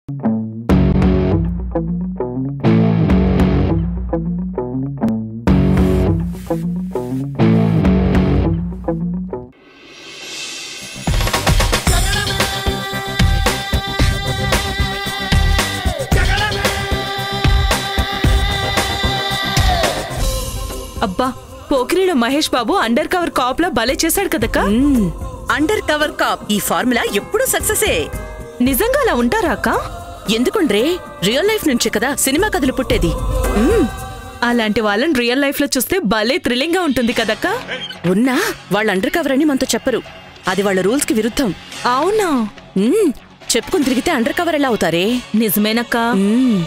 అబ్బా పోకిరిలో Mahesh Babu under cover cop లో భలే చేశాడు కదక్క అండర్ కవర్ కాప్ ఈ ఫార్ములా ఎప్పుడూ సక్సెసే నిజంగా అలా ఉంటారా అక్క ఎందుకుండ్రే రియల్ లైఫ్ నుంచే కదా సినిమా కథలు పుట్టేది మ్మ్. అలాంటి వాళ్ళని రియల్ లైఫ్ లో చూస్తే భలే థ్రిల్లింగ్ గా ఉంటుంది కదక్క ఉన్నా వాళ్ళ అండర్ కవర్ అని మనతో చెప్పరు అది వాళ్ళ రూల్స్ కి విరుద్ధం అవునా మ్మ్. చెప్పుకొని తిరిగితే అండర్ కవర్ ఎలా అవుతారే నిజమేనక్క మ్మ్.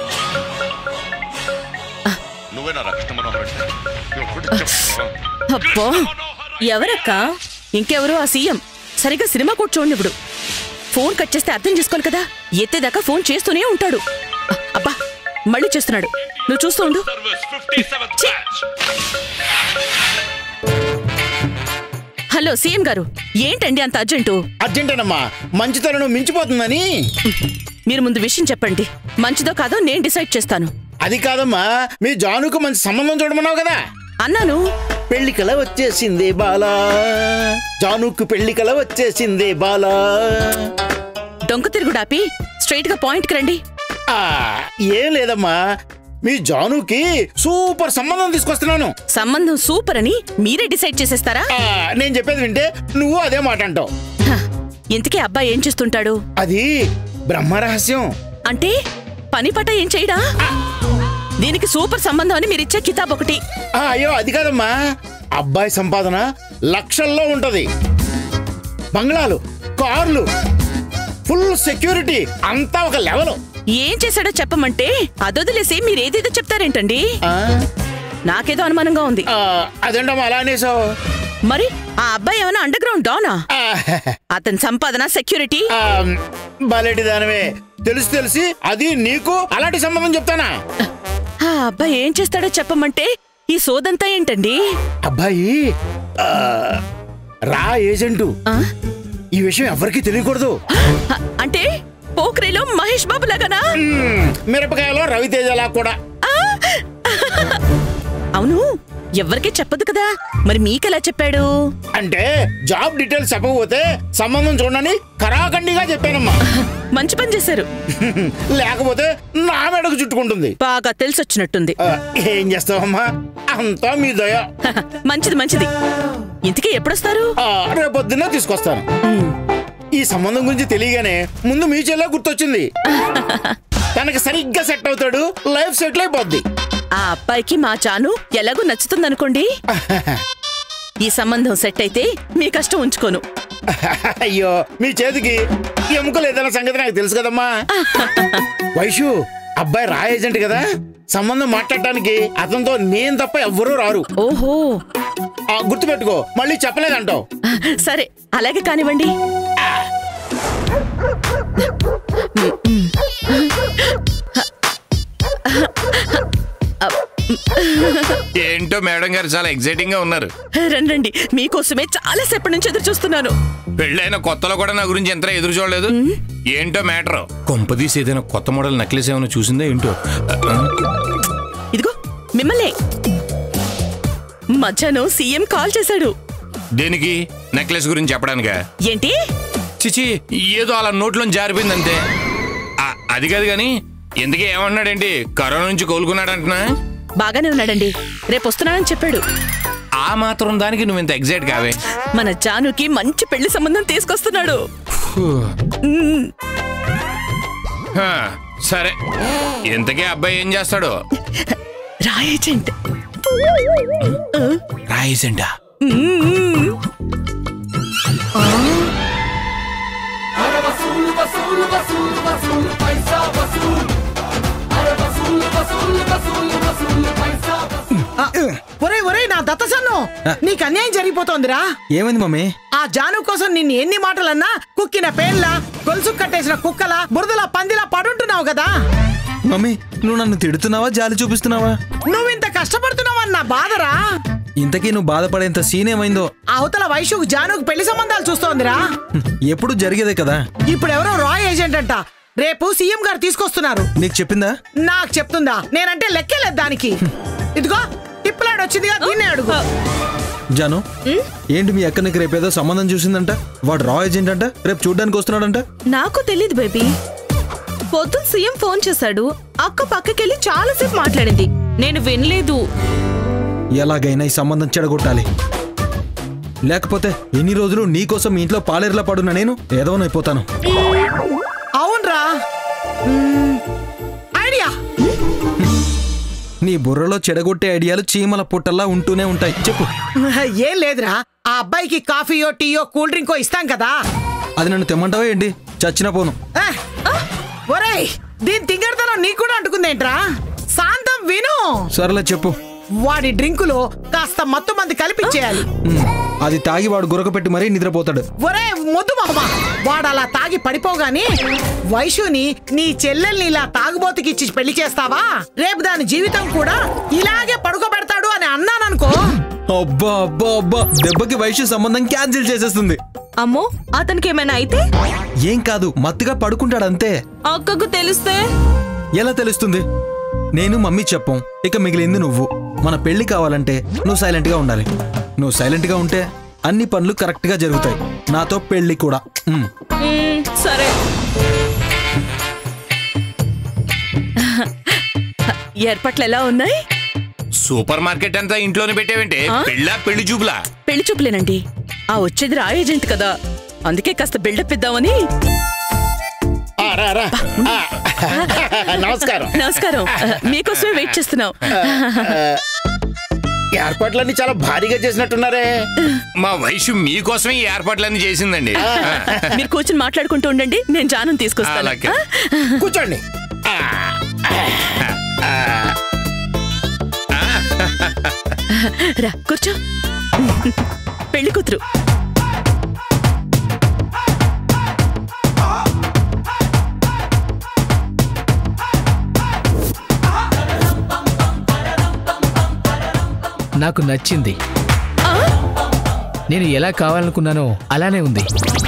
నువ్వేనా కృష్ణ మనోహర్ అంటే ఒకటి చెప్తా. అబ్బో ఎవరక్క ఇంకెవరు ఆ సీఎం సరిగ్గా సినిమా కూడా చూడండి ఇప్పుడు ఫోన్ కట్ చేస్తే అర్థం చేసుకోవాలి కదా ఎత్తేదాకా ఫోన్ చేస్తూనే ఉంటాడు అబ్బా మళ్ళీ చేస్తున్నాడు నువ్వు చూస్తూ ఉండు Service 57th batch. Hello CM గారు ఏంటండి అంత అర్జెంటు అర్జెంటేనమ్మా మంచితనం మించిపోతుందని మీరు ముందు విషయం చెప్పండి మంచిదో కాదో నేను డిసైడ్ చేస్తాను అది కాదమ్మా మీ జానుకు మంచి సంబంధం చూడమన్నావు కదా అన్నాను పెళ్లి కల వచ్చేసిందే బాలా జానుకు పెళ్లి కల వచ్చేసిందే బాలా డొంక తిరుగుడాపి స్ట్రైట్ గా పాయింట్ కి రండి ఆ, ఏం లేదమ్మా మీ జానుకి సూపర్ సంబంధం తీసుకొస్తున్నాను సంబంధం సూపర్ అని మీరే డిసైడ్ చేసేస్తారా ఆ, నేను చెప్పేది వింటే నువ్వు అదే మాట అంటావు హ, ఇంతకీ అబ్బాయి ఏం చేస్తుంటాడు అది బ్రహ్మ రహస్యం అంటే పని పట ఏం చేయడా దీనికి సూపర్ సంబంధం అని మీరిచ్చే కితాబ్ ఒకటి ఆ, అయ్యో అది కాదమ్మా అబ్బాయి సంపాదన లక్షల్లో ఉంటది బంగ్లాలు కార్లు ఫుల్ సెక్యూరిటీ అంతా ఒక లెవెల్ ఏం చేశాడో చెప్పమంటే అదొదిలేసి మీరేదేదో చెప్తారేంటండి నాకేదో అనుమానంగా ఉంది అదేంటమ్మా అలా అనేసావు మరి ఆ అబ్బాయి ఏమైనా అండర్ గ్రౌండ్ డానా ఆ, అతని సంపాదన సెక్యూరిటీ ఆ, బలెటి దానివే తెలిసి తెలిసి అది నీకు అలాంటి సంబంధం చెప్తానా ఆ అబ్బాయి ఏం చేస్తాడో చెప్పమంటే ఈ సోదంతా ఏంటండి అబ్బాయి ఆ, రా ఏజెంటు ఆ? ఈ విషయం ఎవరికీ తెలియకూడదు హ, అంటే పోఖ్రీలో మహేష్ బాబు లాగానా మ్మ్, మిరపకాయలో రవితేజలా కూడా అవును ఎవరికీ చెప్పదు కదా మరి మీకెలా చెప్పాడు అంటే జాబ్ డీటెయిల్స్ చెప్పకపోతే సంబంధం చూడని కరాఖండిగా చెప్పానమ్మా మంచి పని చేశారు లేకపోతే నా మెడకు చుట్టుకుంటుంది బాగా తెలిసొచ్చినట్టుంది ఆ, ఏం చేస్తావమ్మా అంతా మీ దయ హహ, మంచిది మంచిది ఇంతకీ ఎప్పుడొస్తారు ఆ, రేపొద్దున్నే తీసుకొస్తాను ఈ సంబంధం గురించి తెలియగానే ముందు మీ చెల్లె గుర్తొచ్చింది తనకి సరిగ్గా సెట్ అవుతాడు లైఫ్ సెటిల్ అయిపోద్ది ఆ అబ్బాయికి మా చాను ఎలాగో నచ్చుతుందనుకోండి ఈ సంబంధం సెట్ అయితే మీ కష్టం ఉంచుకోను అయ్యో మీ చేతికి ఎముకలు ఏదైనా సంగతి నాకు తెలుసు కదమ్మా వైషు అబ్బాయి రా ఏజెంట్ కదా సంబంధం మాట్లాడటానికి అతనితో నేను తప్ప ఎవ్వరూ రారు ఓహో ఆ, గుర్తుపెట్టుకో మళ్ళీ చెప్పలేదంటావు సరే అలాగే కానివ్వండి ఏంటో మేడం గారు చాలా ఎక్సైటింగ్ గా ఉన్నారు రండి రండి మీకోసమే చాలా సేపటి నుంచి ఎదురు చూస్తున్నాను పెళ్ళైన కొత్తలో కూడా నా గురించి ఎంత ఎదురు చూడలేదు ఏంటో మ్యాటర్ కొంపదీసి ఏదైనా కొత్త మోడల్ నెక్లెస్ ఏమైనా చూసిందా ఏంటో ఆ, ఇదిగో మిమ్మల్ని మధ్యాహ్నం సీఎం కాల్ చేశాడు దేనికి నెక్లెస్ గురించి చెప్పడానికా ఏంటి చిచి ఏదో అలా నోట్లో జారిపోయింది అంతే ఆ, అది కాదు కానీ ఎందుకే ఏమన్నాడేంటి కరోనా నుంచి కోలుకున్నాడంటున్నా బాగానే ఉన్నాడండి రేపు వస్తున్నానని చెప్పాడు ఆ మాత్రం దానికి నువ్వు ఇంత ఎగ్జైట్ కావే మన జానుకి మంచి పెళ్లి సంబంధం తీసుకొస్తున్నాడు హా, సరే ఇంతకీ అబ్బాయి ఏం చేస్తాడు రా ఏజెంట్ రాయిసంటా ఒరే ఒరే నా దత్తసన్ను నీకు అన్యాయం జరిగిపోతోందిరా ఏమైంది మమ్మీ ఆ జాను కోసం నిన్ను ఎన్ని మాటలన్నా కుక్కిన పేన్లా గొలుసు కట్టేసిన కుక్కల బురదలా పందిలా పడుంటున్నావు కదా మమ్మీ నువ్వు నన్ను తిడుతున్నావా జాలి చూపిస్తున్నావా నువ్వు ఇంత కష్టపడుతున్నావన్న బాధరా ఇంతకీ నువ్వు బాధపడేంత సీన్ ఏమైందో అవతల వైశ్యుకు జానుకు పెళ్లి సంబంధాలు చూస్తోందిరా ఎప్పుడు జరిగేదే కదా ఇప్పుడు ఎవరో రాయ్ ఏజెంట్ అంట రేపు సీఎం గారు తీసుకొస్తున్నారు నీకు చెప్పిందా నాకు చెప్తుందా నేనంటే లెక్కేలేదు దానికి ఇదిగో తిప్పలాడు వచ్చిందిగా దీన్నే అడుగు జాను ఏంటి మీ అక్కనికి రేపు ఏదో సంబంధం చూసిందంట వాడు రా ఏజెంట్ అంట రేపు చూడ్డానికి వస్తున్నాడంట నాకు తెలియదు బేబీ పొద్దున సీఎం ఫోన్ చేశాడు అక్క పక్కకెళ్ళి చాలాసేపు మాట్లాడింది నేను వినలేదు ఎలాగైనా ఈ సంబంధం చెడగొట్టాలి లేకపోతే ఎన్ని రోజులు నీకోసం మీ ఇంట్లో పాలేరులా పడున్నా నేను ఏదోనైపోతాను అవునరా మ్మ్. ఐడియా నీ బుర్రలో చెడగొట్టే ఐడియాలు చీమల పుట్టల్లా ఉంటూనే ఉంటాయి చెప్పు ఏం లేదురా ఆ అబ్బాయికి కాఫీయో టీయో కూల్ డ్రింకో ఇస్తాం కదా అది నన్ను తెమ్మంటావా ఏంటి చచ్చినా పోను ఆ, ఒరేయ్ దీని తింగర్తనం నీకు కూడా అంటుకుందేంట్రా శాంతం విను సరేలే చెప్పు వాడి డ్రింకులో కాస్త మత్తు మంది కలిపించేయాలి ఉమ్, అది తాగి వాడు గురకపెట్టి మరీ నిద్రపోతాడు ఒరే ముద్దు మామ వాడు అలా తాగి పడిపోగాని వైషుని నీ చెల్లెల్ని ఇలా తాగుబోతుకి ఇచ్చి పెళ్లి చేస్తావా రేపు దాని జీవితం కూడా ఇలాగే పడుకోబెడతాడు అని అన్నాననుకో అబ్బా అబ్బా అబ్బా దెబ్బకి వైశ్య సంబంధం క్యాన్సిల్ చేసేస్తుంది అమ్మో అతనికి ఏమైనా అయితే ఏం కాదు మత్తుగా పడుకుంటాడు అంతే అక్కకు తెలిస్తే ఎలా తెలుస్తుంది నేను మమ్మీ చెప్పం ఇక మిగిలింది నువ్వు మన పెళ్లి కావాలంటే నువ్వు సైలెంట్ గా ఉండాలి నువ్వు సైలెంట్ గా ఉంటే అన్ని పనులు కరెక్ట్ గా జరుగుతాయి నాతో పెళ్లి కూడా ఉమ్. మ్మ్, సరే ఏర్పాట్లు ఎలా ఉన్నాయి సూపర్ మార్కెట్ అంతా ఇంట్లోనే పెట్టావంటే పెళ్ళా పెళ్లి చూపులా పెళ్లి చూపులేనండి ఆ వచ్చేది రా ఏజెంట్ కదా అందుకే కాస్త బిల్డప్ ఇద్దామని ఆ, రా, రా. ఆ, నమస్కారం నమస్కారం మీకోసమే వెయిట్ చేస్తున్నాం ఏర్పాట్లన్నీ చాలా భారీగా చేసినట్టున్నారే మా వయసు మీకోసమే ఈ ఏర్పాట్లన్నీ చేసిందండి మీరు కూర్చుని మాట్లాడుకుంటూ ఉండండి నేను జానం తీసుకొస్తాను అలాగే. ఆ? కూర్చోండి ఆ, రా కూర్చో పెళ్లి కూతురు నాకు నచ్చింది నేను ఎలా కావాలనుకున్నానో అలానే ఉంది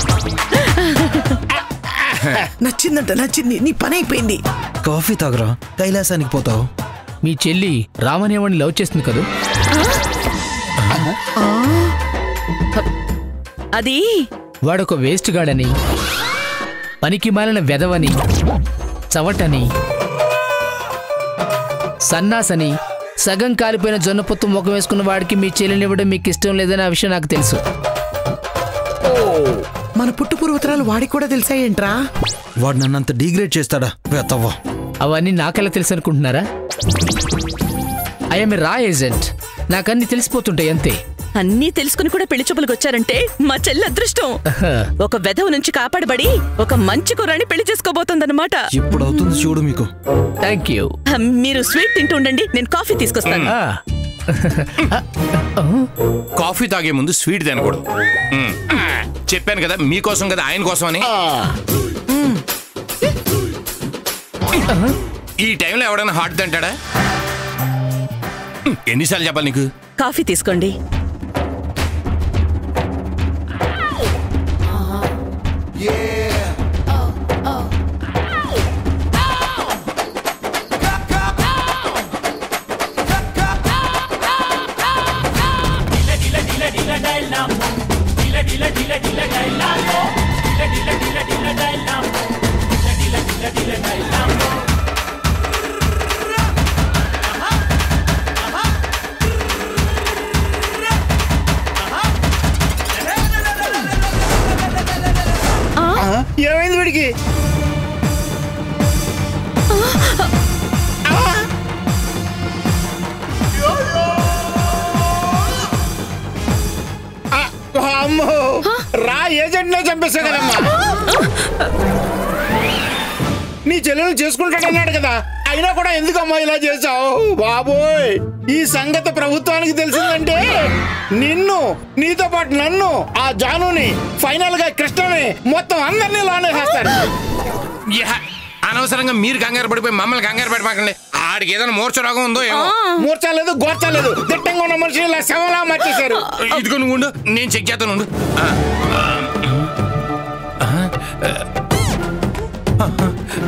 నచ్చిందంట నచ్చింది నీ పని అయిపోయింది కాఫీ తాగరా కైలాసానికి పోతావు మీ చెల్లి రామనేవాడిని లవ్ చేస్తుంది కదూ అది వాడొక వేస్ట్ గాడని పనికి మాలిన వెదవని చవటని సన్నాసని సగం కాలిపోయిన జొన్న పొత్తు ముఖం వేసుకున్న వాడికి మీ చెల్లిని ఇవ్వడం మీకు ఇష్టం లేదని ఆ విషయం నాకు తెలుసు మన పుట్టు పూర్వతరాలు వాడికి కూడా తెలుసా ఏంట్రా వాడు నన్నంత డిగ్రేడ్ చేస్తాడా వెతవ్వా అవన్నీ నాకెలా తెలుసు అనుకుంటున్నారా ఐఎమ్ రా ఏజెంట్ నాకన్నీ తెలిసిపోతుంటాయి అంతే అన్నీ తెలుసుకుని కూడా పెళ్లి చూపులకు వచ్చారంటే మా చెల్లి అదృష్టం ఒక వెధవ నుంచి కాపాడబడి ఒక మంచి కుర్రాన్ని పెళ్లి చేసుకోబోతోందన్నమాట ఇప్పుడు అవుతుంది చూడు మీకు థ్యాంక్ యూ మీరు స్వీట్ తింటూ ఉండండి నేను కాఫీ తీసుకొస్తాను కాఫీ తాగే ముందు స్వీట్ తినకూడదు మ్మ్. చెప్పాను కదా మీకోసం కదా ఆయన కోసం అని ఈ టైంలో ఎవడైనా హాట్ తింటాడా మ్మ్. ఎన్నిసార్లు చెప్పాలి నీకు కాఫీ తీసుకోండి ఏమైంది వీడికి ఆ, అమ్మో రా ఏజెంట్ నే చంపేశా కదమ్మా నీ చెల్లెలు చేసుకుంటాడన్నాడు కదా అయినా కూడా ఎందుకమ్మా ఇలా చేశావు బాబోయ్ ఈ సంగతి ప్రభుత్వానికి తెలిసిందంటే నిన్ను నీతో పాటు నన్ను ఆ జానుని ఫైనల్ గా కృష్ణని మొత్తం అందరినీ లానే చేస్తారు యహ, అనవసరంగా మీరు కంగారు పడిపోయి మమ్మల్ని కంగారు పెట్టమాకండి ఆడికి ఏదైనా మూర్ఛ రోగం ఉందో ఏమో మూర్చలేదు గోర్చలేదు దిట్టంగా ఉన్న మనిషిని ఇలా శవంలా మార్చేశారు ఇదిగో నువ్వు ఉండు నేను చెక్ చేస్తాను ఉండు ఆ, ఆ, ఆ,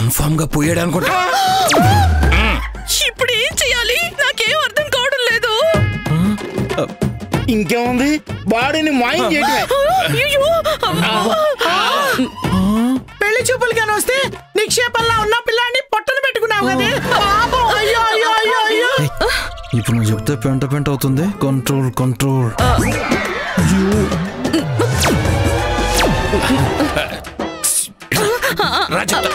కన్ఫామ్ గా పోయాడు అనుకుంటా ఇప్పుడు ఏం చేయాలి నాకేం అర్థం కావడం లేదు ఇంకేముంది బాడీని మాయం చేయటమే అయ్యో, అమ్మా. పెళ్లి చూపులు కానీ వస్తే నిక్షేపంలా ఉన్న పిల్లాన్ని పొట్టను పెట్టుకున్నావు కదే పాపం అయ్యో అయ్యో అయ్యో అయ్యో ఇప్పుడు నువ్వు చెప్తే పెంట పెంట అవుతుంది కంట్రోల్ కంట్రోల్ రా చెప్తా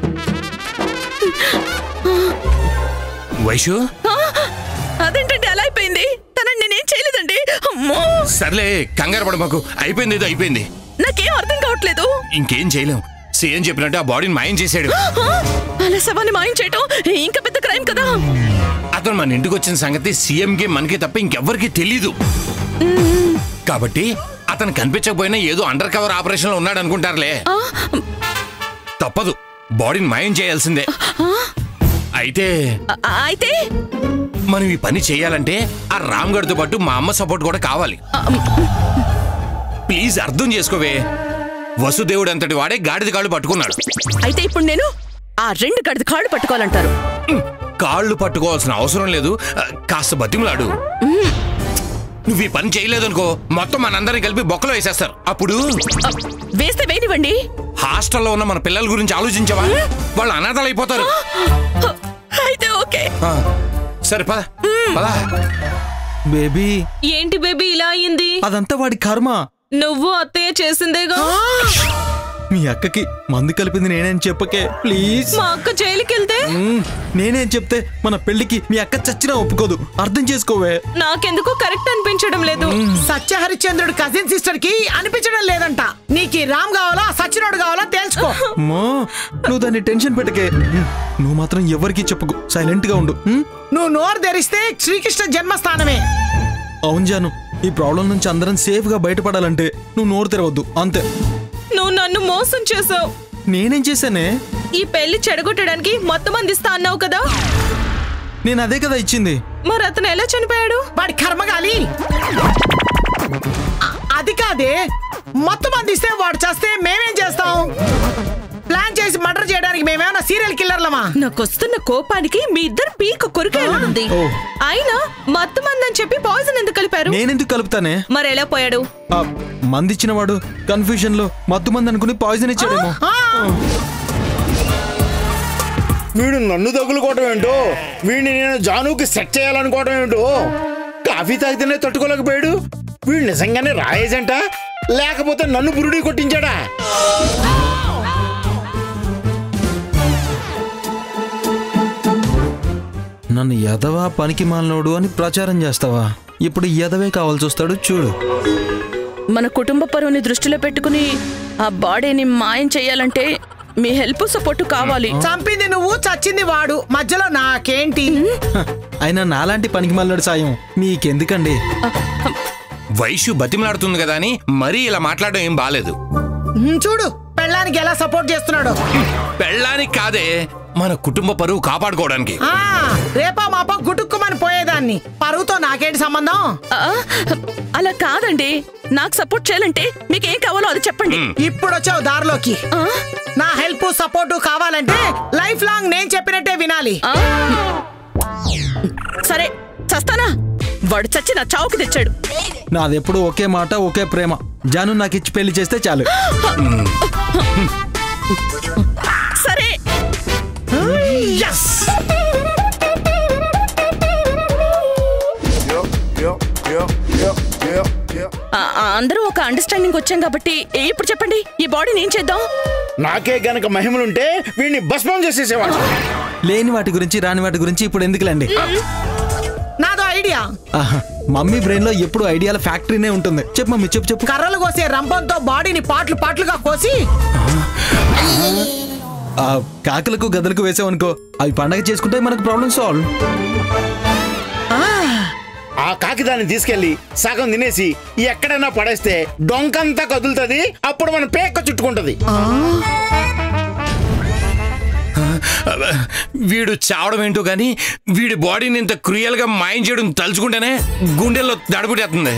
వైషు ఆ, అదేంటండి అలా అయిపోయింది తనని నేనేం చేయలేదండి అమ్మో సర్లే కంగారు పడ మాకు అయిపోయింది ఏదో అయిపోయింది నాకేం అర్థం కావట్లేదు ఇంకేం చేయలేం సీఎం చెప్పినట్టు ఆ బాడీని మాయం చేశాడు ఆ, అలా శవాన్ని మాయం చేయటం ఇంకా పెద్ద క్రైమ్ కదా అతను మన ఇంటికి వచ్చిన సంగతి సీఎంకి మనకి తప్ప ఇంకెవ్వరికి తెలీదు కాబట్టి అతను కనిపించకపోయినా ఏదో అండర్ కవర్ ఆపరేషన్ లో ఉన్నాడు అనుకుంటారులే ఆ, తప్పదు బాడీని మాయం చేయాల్సిందే అయితే ఆ, అయితే మనం ఈ పని చేయాలంటే ఆ రామ్ గడితో పాటు మా అమ్మ సపోర్ట్ కూడా కావాలి ప్లీజ్ అర్థం చేసుకోవే వసుదేవుడు అంతటి వాడే గాడిద కాళ్ళు పట్టుకున్నాడు అయితే ఇప్పుడు నేను ఆ రెండు గడిద కాళ్ళు పట్టుకోవాలంటారు కాళ్ళు పట్టుకోవాల్సిన అవసరం లేదు ఆ, కాస్త బతిమలాడు నువ్వు ఈ పని చేయలేదనుకో మొత్తం మనందరిని కలిపి బొక్కలో వేసేస్తారు అప్పుడు ఆ, వేస్తే వేయనివ్వండి హాస్టల్లో ఉన్న మన పిల్లల గురించి ఆలోచించవా వాళ్ళు అనాథలు అయిపోతారు ఆ, అయితే ఓకే ఆ, సరే పద పద బేబీ ఏంటి బేబీ ఇలా అయింది అదంతా వాడి కర్మ నువ్వు అత్తయ్య చేసిందేగా మీ అక్కకి మందు కలిపింది నేనేం చెప్పకే ప్లీజ్ మా అక్క జైలుకి వెళ్తే మ్మ్. నేనేం చెప్తే మన పెళ్లికి మీ అక్క చచ్చినా ఒప్పుకోదు అర్థం చేసుకోవే నాకెందుకు కరెక్ట్ అనిపించడం లేదు సత్య హరిశ్చంద్రుడు కజిన్ సిస్టర్ కి అనిపించడం లేదంట నీకు ఈ రామ్ కావాలా సచ్చినోడు కావాలా తేల్చుకో అమ్మా నువ్వు దాన్ని టెన్షన్ పెట్టకే నువ్వు మాత్రం ఎవరికి చెప్పుకో సైలెంట్ గా ఉండు మ్మ్? నువ్వు నోరు తెరిస్తే శ్రీకృష్ణ జన్మస్థానమే అవును జాను ఈ ప్రాబ్లం నుంచి అందరం సేఫ్ గా బయటపడాలంటే నువ్వు నోరు తెరవద్దు అంతే నువ్వు నన్ను మోసం చేసావు నేనేం చేశానే ఈ పెళ్లి చెడగొట్టడానికి మొత్తం అందిస్తా అన్నావు కదా నేను అదే కదా ఇచ్చింది మరి అతను ఎలా చనిపోయాడు వాడి కర్మగాలి అ- అది కాదే మొత్తం అందిస్తే వాడు చేస్తే మేమేం చేస్తాం ప్లాన్ చేసి మర్డర్ చేయడానికి మేమేమన్నా సీరియల్ కిల్లర్లమా నాకు వస్తున్న కోపానికి మీ ఇద్దరు పీక కొరికేయాలనుంది ఓ. అయినా మత్తు మందని చెప్పి పాయిజన్ ఎందుకు కలిపారు నేనెందుకు కలుపుతానే మరి ఎలా పోయాడు ఆ, మందిచ్చిన వాడు కన్ఫ్యూజన్ లో మత్తు మంది అనుకుని పాయిజన్ ఇచ్చాడేమో ఆ, వీడు నన్ను తగులుకోవటం ఏంటో వీడిని నేను జానుకి సెట్ చేయాలనుకోవటం ఏంటో కాఫీ తాగితేనే తట్టుకోలేకపోయాడు వీడు నిజంగానే రాయేజంట లేకపోతే నన్ను బురుడి కొట్టించాడా నన్ను ఎదవా పనికి మాలినోడు అని ప్రచారం చేస్తావా ఇప్పుడు ఎదవే కావాల్సి వస్తాడు చూడు మన కుటుంబ పరువుని దృష్టిలో పెట్టుకుని ఆ బాడీని మాయం చేయాలంటే మీ హెల్ప్ సపోర్ట్ కావాలి చంపింది నువ్వు చచ్చింది వాడు మధ్యలో నాకేంటి హ, అయినా నాలాంటి పనికి మాలినోడు సాయం మీకెందుకండి వైషు బతిమలాడుతుంది కదా అని మరీ ఇలా మాట్లాడడం ఏం బాలేదు ఉమ్, చూడు పెళ్ళానికి ఎలా సపోర్ట్ చేస్తున్నాడు పెళ్ళానికి కాదే మన కుటుంబ పరువు కాపాడుకోవడానికి ఆ రేపా మాప గుటుక్కుమని పోయేదాన్ని పరువుతో నాకేంటి సంబంధం ఆ, అలా కాదండి నాకు సపోర్ట్ చేయాలంటే మీకు ఏం కావాలో అది చెప్పండి ఇప్పుడు వచ్చావు దారిలోకి ఆ, నా హెల్ప్ సపోర్ట్ కావాలంటే లైఫ్ లాంగ్ నేను చెప్పినట్టే వినాలి ఆ. సరే చస్తానా వాడు చచ్చి నా చావుకి తెచ్చాడు నాదెప్పుడు ఒకే మాట ఒకే ప్రేమ జాను నాకు ఇచ్చి పెళ్లి చేస్తే చాలు సరే ఎస్ ఆ, ఆ, అందరూ ఒక అండర్స్టాండింగ్ వచ్చాం కాబట్టి ఇప్పుడు చెప్పండి ఈ బాడీని ఏం చేద్దాం నాకే గనక మహిమలుంటే వీడిని భస్మం చేసేసేవాడు లేని వాటి గురించి రాని వాటి గురించి ఇప్పుడు ఎందుకులేండి నాదో ఐడియా ఆహా, మమ్మీ బ్రెయిన్ లో ఎప్పుడు ఐడియాల ఫ్యాక్టరీనే ఉంటుంది చెప్పు మమ్మీ చెప్పు చెప్పు కర్రలు కోసే రంపంతో బాడీని పాటలు పాటలుగా కోసి ఆ కాకులకు గదలకు వేసావనుకో అవి పండగ చేసుకుంటే మనకు ప్రాబ్లం సాల్వ్ ఆ కాకి దాన్ని తీసుకెళ్లి సగం తినేసి ఎక్కడైనా పడేస్తే డొంకంతా కదులుతుంది అప్పుడు మన పేక చుట్టుకుంటది వీడు చావడం ఏంటో గాని వీడి బాడీని ఇంత క్రూయల్ గా మాయం చేయడం తలుచుకుంటేనే గుండెల్లో దడబుట్టేస్తుంది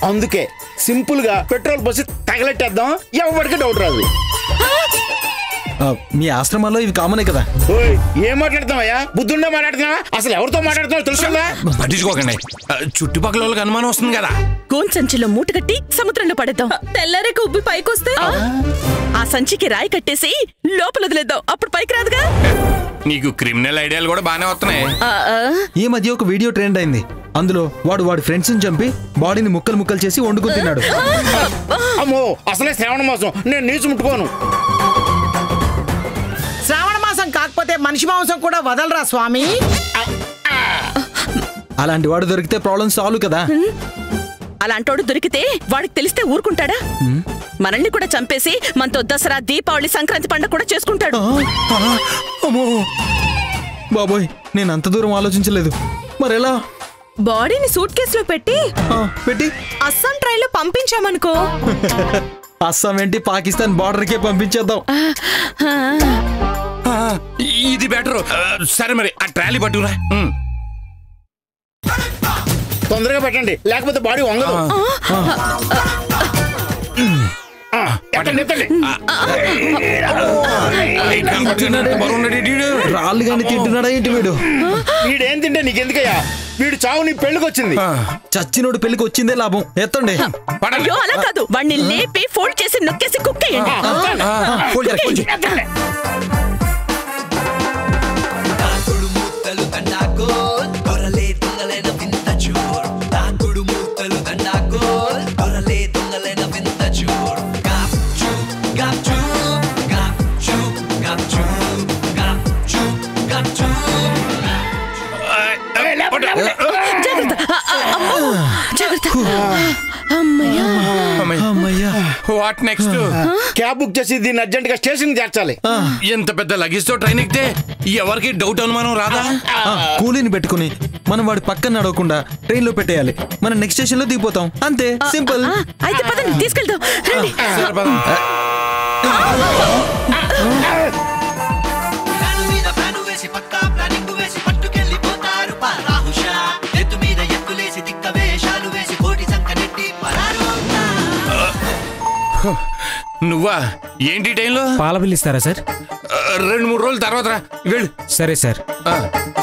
అందుకే సింపుల్ గా పెట్రోల్ పోసి తగలెట్టేద్దాం ఎవరికి డౌట్ రాదు ఆ, మీ ఆశ్రమాల్లో ఇవి కామనే కదా ఓయ్ ఏం మాట్లాడుతున్నావయ్యా బుద్ధుండే మాట్లాడుతున్నావా అసలు ఎవరితో మాట్లాడుతున్నావు తెలుసుందా పట్టించుకోకండి ఆ, చుట్టుపక్కల వాళ్ళకి అనుమానం వస్తుంది కదా గోన్ సంచిలో మూట కట్టి సముద్రంలో పడేద్దాం తెల్లారేక ఉబ్బి పైకొస్తే ఆ, ఆ సంచికి రాయి కట్టేసి లోపల వదిలేద్దాం అప్పుడు పైకి రాదుగా నీకు క్రిమినల్ ఐడియాలు కూడా బాగానే వస్తున్నాయి ఆ, ఆ, ఈ మధ్య ఒక వీడియో ట్రెండ్ అయింది అందులో వాడు వాడి ఫ్రెండ్స్ ని చంపి బాడీని ముక్కలు ముక్కలు చేసి వండుకుని తిన్నాడు అమ్మో అసలే శ్రావణ మాసం నేను నీచు ముట్టుకోను శ్రావణ మాసం కాకపోతే మనిషి మాంసం కూడా వదలరా స్వామి అలాంటి వాడు దొరికితే ప్రాబ్లం సాల్వ్ కదా అలాంటోడు దొరికితే వాడికి తెలిస్తే ఊరుకుంటాడా మనల్ని కూడా చంపేసి మనతో దసరా దీపావళి సంక్రాంతి పండుగ కూడా చేసుకుంటాడు ఆ, ఆ, అమ్మో బాబోయ్ నేను అంత దూరం ఆలోచించలేదు మరెలా బాడీని సూట్ కేసులో పెట్టి ఆ, పెట్టి అస్సాం ట్రైన్లో పంపించామనుకో అస్సాం ఏంటి పాకిస్తాన్ బార్డర్కే పంపించేద్దాం ఆ, ఇది బెటర్ సరే మరి ఆ ట్రాలీ పట్టుకురా ఉమ్. తొందరగా పెట్టండి లేకపోతే బాడీ వంగదు ఆ, ఎత్తండి, ఎత్తండి. ఏయ్, కనపడుతున్నాడు, బరువున్నాడు ఈడు. రాళ్ళు కానీ తింటున్నాడా ఏంటి వీడు వీడేం తింటే నీకెందుకయ్యా వీడు చావు నీ పెళ్ళికి వచ్చింది ఆ, చచ్చినోడు పెళ్లికి వచ్చిందే లాభం ఎత్తండి పడండి. అయ్యో అలా కాదు వాడిని లేపి ఫోల్డ్ చేసి నొక్కేసి కుక్కేయండి ఆ, ఎత్తండి. ఆ, ఫోల్డ్ చేయి, ఫోల్డ్ చేయి. ఎత్తండి. తాకుడు మూతలు దండాకోల్ దొరలే దొంగలైన వింత చూర్ తాకుడు మూతలు దండాకోల్ దొరలే దొంగలైన వింత చూర్ గాప్ చూ గాప్ చూ గాప్ చూ గాప్ చూ గాప్ చూ గాప్ చూ ఆ, ఆ, పట్టు. జాగ్రత్త ఆ, ఆ, అమ్మో. జాగ్రత్త అమ్మయ్యా అమ్మయ్యా వాట్ నెక్స్ట్ క్యాబ్ బుక్ చేసి దీన్ని అర్జెంట్ గా స్టేషన్ చేర్చాలి ఎంత పెద్ద లగేజ్ తో ట్రైన్ ఎక్కితే ఎవరికి డౌట్ అనుమానం రాదా ఆ, కూలీని పెట్టుకుని మనం వాడి పక్కన నడవకుండా ట్రైన్ లో పెట్టేయాలి మనం నెక్స్ట్ స్టేషన్ లో దిగిపోతాం అంతే సింపుల్ ఆ, అయితే పదండి తీసుకెళ్దాం రండి సరే, పద. ప్లాను మీద ప్లాను వేసి పక్కా ప్లానింగ్ వేసి పట్టుకెళ్ళిపోతారు పారాహుషా ఎత్తు మీద ఎత్తులేసి దిక్క వేషాలు వేసి కోటి సంక నెట్టి పరారు నువ్వా ఏంటి ఈ టైంలో పాల బిల్లు ఇస్తారా సార్ ఆ, రెండు మూడు రోజుల తర్వాత రా వెళ్ళు సరే సార్ ఆ.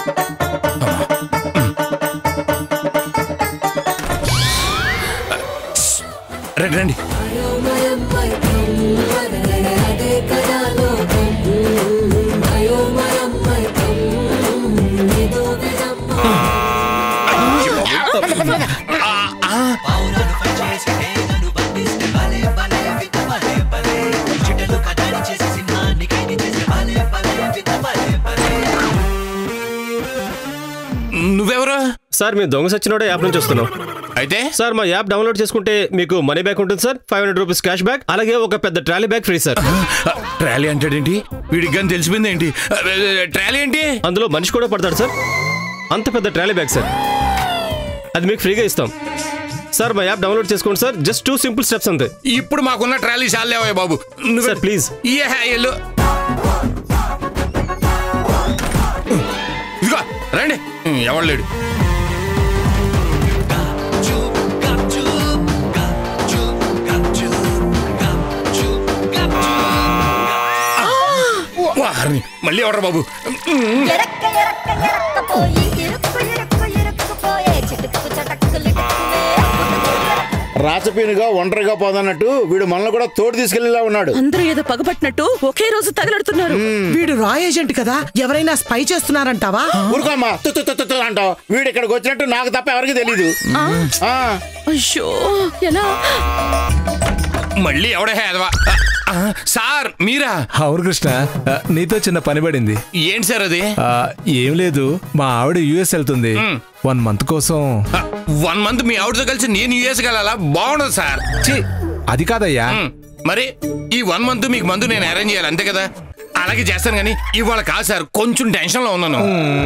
రండి రండి పౌరాలు పనిచేసి నన్ను బంధిస్తే భలే భలే వింత భలే భలే చిట్టలు కటారి చేసి సింహాన్ని ఖైదీ చేసి భలే భలే వింత భలే భలే నువ్వెవరు సార్ మేము దొంగ సచ్చినోడే యాప్ నుంచి వస్తున్నాం అయితే సార్ మా యాప్ డౌన్లోడ్ చేసుకుంటే మీకు మనీ బ్యాక్ ఉంటుంది sir five hundred rupees cash back అలాగే ఒక పెద్ద trolley bag free sir trolley అంటాడేంటి వీడికి కానీ తెలిసిపోయింది ఏంటి ట్రాలీ ఏంటి అందులో మనిషి కూడా పడతాడు సార్ అంత పెద్ద ట్రాలీ బ్యాగ్ సార్ అది మీకు ఫ్రీగా ఇస్తాం సార్ మా యాప్ డౌన్లోడ్ చేసుకోండి sir just two simple steps అంతే ఇప్పుడు మాకున్న ట్రాలీ చాలేవయ్య బాబు నువ్వు సార్ ప్లీజ్ ఏ ఎల్లు ఇదిగో రండి ఎవడు లేడు చూ గప్ చూ గప్ చూ గప్ చూ గప్ చూ గప్ చూ వారిని మళ్ళీ ఎవడరా బాబు ఎరక్క ఎరక్క ఎరక్కపోయి ఇరుక్కు ఇరుక్కు ఇరుక్కుపోయే చిటుక్కు చటక్కులిటుక్కువే రాచపీనుగా ఒంటరిగా పోదన్నట్టు వీడు మనల్ని కూడా తోడు తీసుకెళ్లేలా ఉన్నాడు అందరూ ఏదో పగబట్టినట్టు ఒకే రోజు తగలడుతున్నారు వీడు రా ఏజెంట్ కదా ఎవరైనా స్పై చేస్తున్నారంటావా ఊరుకోమ్మా తు తు తు తు తు అంటావు వీడు ఇక్కడికి వచ్చినట్టు నాకు తప్ప ఎవరికి తెలీదు ఆ, అయ్యో ఎలా మళ్ళీ ఎవడే హేదవా ఆ, సార్ మీరా అవును కృష్ణ ఆ, నీతో చిన్న పని పడింది ఏంటి సార్ అది ఆ, ఏం లేదు మా ఆవిడ యుఎస్ వెళ్తుంది వన్ మంత్ కోసం వన్ మంత్ మీ ఆవిడతో కలిసి నేను యూఎస్ వెళ్ళాలా బాగుండదు సార్ ఛీ, అది కాదయ్యా మ్, మరి ఈ వన్ మంత్ మీకు మందు నేను అరేంజ్ చేయాలి అంతే కదా అలాగే చేస్తాను కానీ ఇవాళ కాదు సార్ కొంచెం టెన్షన్ లో ఉన్నాను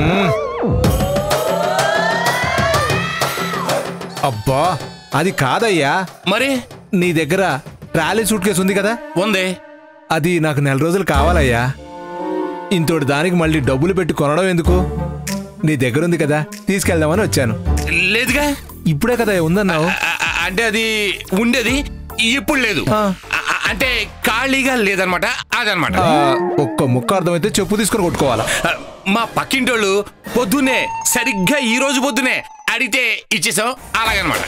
అబ్బా అది కాదయ్యా మరి నీ దగ్గర ట్రాలీ సూట్ కేసు ఉంది కదా ఉంది అది నాకు నెల రోజులు కావాలయ్యా ఇంతోటి దానికి మళ్ళీ డబ్బులు పెట్టి కొనడం ఎందుకు నీ దగ్గర ఉంది కదా తీసుకెళ్దామని వచ్చాను లేదుగా ఇప్పుడే కదా ఉందన్నావు ఆ, ఆ, అంటే అది ఉండేది ఇప్పుడు లేదు ఆ. ఆ, ఆ, అంటే ఖాళీగా లేదనమాట అదనమాట ఆ, ఒక్క ముక్క అర్థమైతే చెప్పు తీసుకొని కొట్టుకోవాలా ఆ, మా పక్కింటోళ్ళు పొద్దున్నే సరిగ్గా ఈ రోజు పొద్దునే అడిగితే ఇచ్చేసాం అలాగనమాట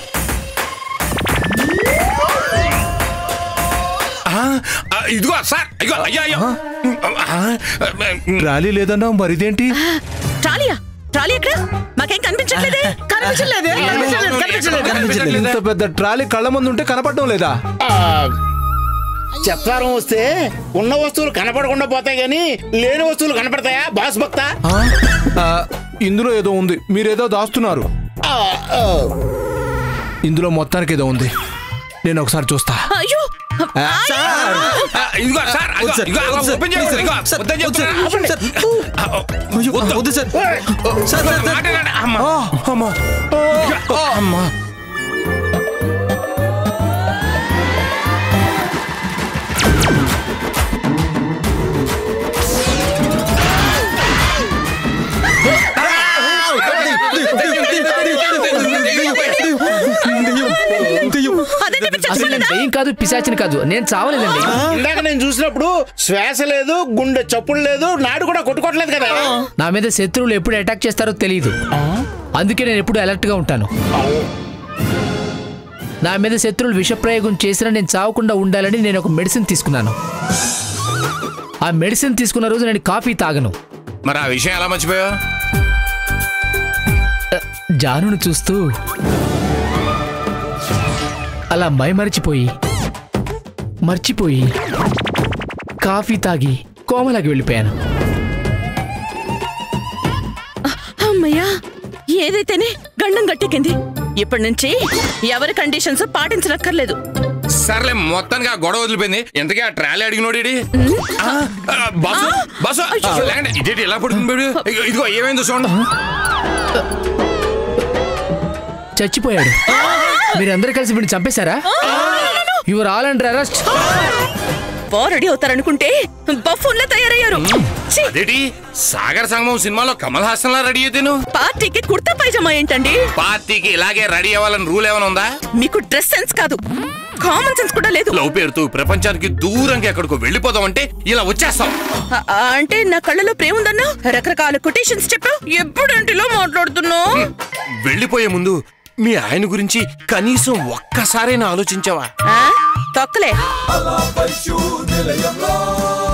ఆ, ఆ, ఇదిగో సార్ ఇదిగో అయ్యో అయ్యో ఆ, ట్రాలీ లేదన్నా మరి ఇదేంటి ట్రాలీయా ట్రాలీ ఎక్కడ మాకేం కనిపించట్లేదే కనిపించలేదే కనిపించలేదు కనిపించలేదు కనిపించలేదు. ఇంత పెద్ద ట్రాలీ కళ్ళ ముందు ఉంటే కనపడడం లేదా ఆ, చెత్తారం వస్తే ఉన్న వస్తువులు కనపడకుండా పోతాయి గాని లేని వస్తువులు కనపడతాయా బాస్ భక్త ఆ? ఆ, ఇందులో ఏదో ఉంది మీరేదో దాస్తున్నారు ఆ, ఆ, ఇందులో మొత్తానికి ఏదో ఉంది నేను ఒకసారి చూస్తా అయ్యో ఆ, ఇదిగో సార్ ఇదిగో, ఇదిగో, ఇదిగో, ఓపెన్ చేయండి, ఇదిగో, వద్దని చెప్తున్నా. ఆ, వద్దు. వద్దు సార్ ఏయ్, సార్ సార్ సార్ మాట్లాడండి. అమ్మా. అమ్మా అమ్మా అదే మీరు అసలు నేను దెయ్యం కాదు పిశాచిని కాదు నేను చావలేదండి ఇందాక నేను చూసినప్పుడు శ్వాస లేదు గుండె చప్పుడు లేదు నాడు కూడా కొట్టుకోవట్లేదు కదా నా మీద శత్రువులు ఎప్పుడు అటాక్ చేస్తారో తెలియదు అందుకే నేను ఎప్పుడు అలర్ట్ గా ఉంటాను నా మీద శత్రువులు విషప్రయోగం చేసినా నేను చావకుండా ఉండాలని నేను ఒక మెడిసిన్ తీసుకున్నాను ఆ మెడిసిన్ తీసుకున్న రోజు నేను కాఫీ తాగను మరి ఆ విషయం ఎలా మర్చిపోయావు జానును చూస్తూ అలా మైమరిచిపోయి మర్చిపోయి కాఫీ తాగి కోమలాకి వెళ్ళిపోయాను అమ్మయ్యా ఏదైతేనే గండం గట్టెక్కింది ఇప్పటి నుంచి ఎవరి కండిషన్స్ పాటించనక్కర్లేదు సర్లే మొత్తానికి ఆ గొడవ వదిలిపోయింది ఎంతకీ ఆ ట్రాలీ అడిగినోడు ఈడి? ఆ, ఆ, బాసు బాసు అసలు లేకండి. ఇదేంటి ఎలా పడుతుంది వీడు? ఇదిగో, ఇదిగో ఏమైందో చూడండి చచ్చిపోయాడు మీరందరూ కలిసి వీడిని చంపేశారా your all under arrest ready అవుతారనుకుంటే బఫూన్లా తయారయ్యారు ఛీ, అదేంటి సాగర్ సంగమం సినిమాలో కమల్ హాసన్ లా రెడీ అయితే నువ్వు పార్టీకి కుర్తా పైజమా ఏంటండి పార్టీకి ఇలాగే రెడీ అవ్వాలని రూల్ ఏమైనా ఉందా మీకు డ్రెస్ సెన్స్ కాదు కామన్ సెన్స్ కూడా లేదు లవ్ పేరుతో ప్రపంచానికి దూరంగా ఎక్కడికో వెళ్ళిపోదాం అంటే ఇలా వచ్చేస్తాం ఆ- ఆ, అంటే నా కళ్ళలో ప్రేమ ఉందన్నా రకరకాల కొటేషన్స్ చెప్పావు ఎప్పుడంటిలో మాట్లాడుతున్నావు వెళ్ళిపోయే ముందు మీ ఆయన గురించి కనీసం ఒక్కసారైనా ఆలోచించావా ఆ? తొక్కలే అలా పశు నిలయంలో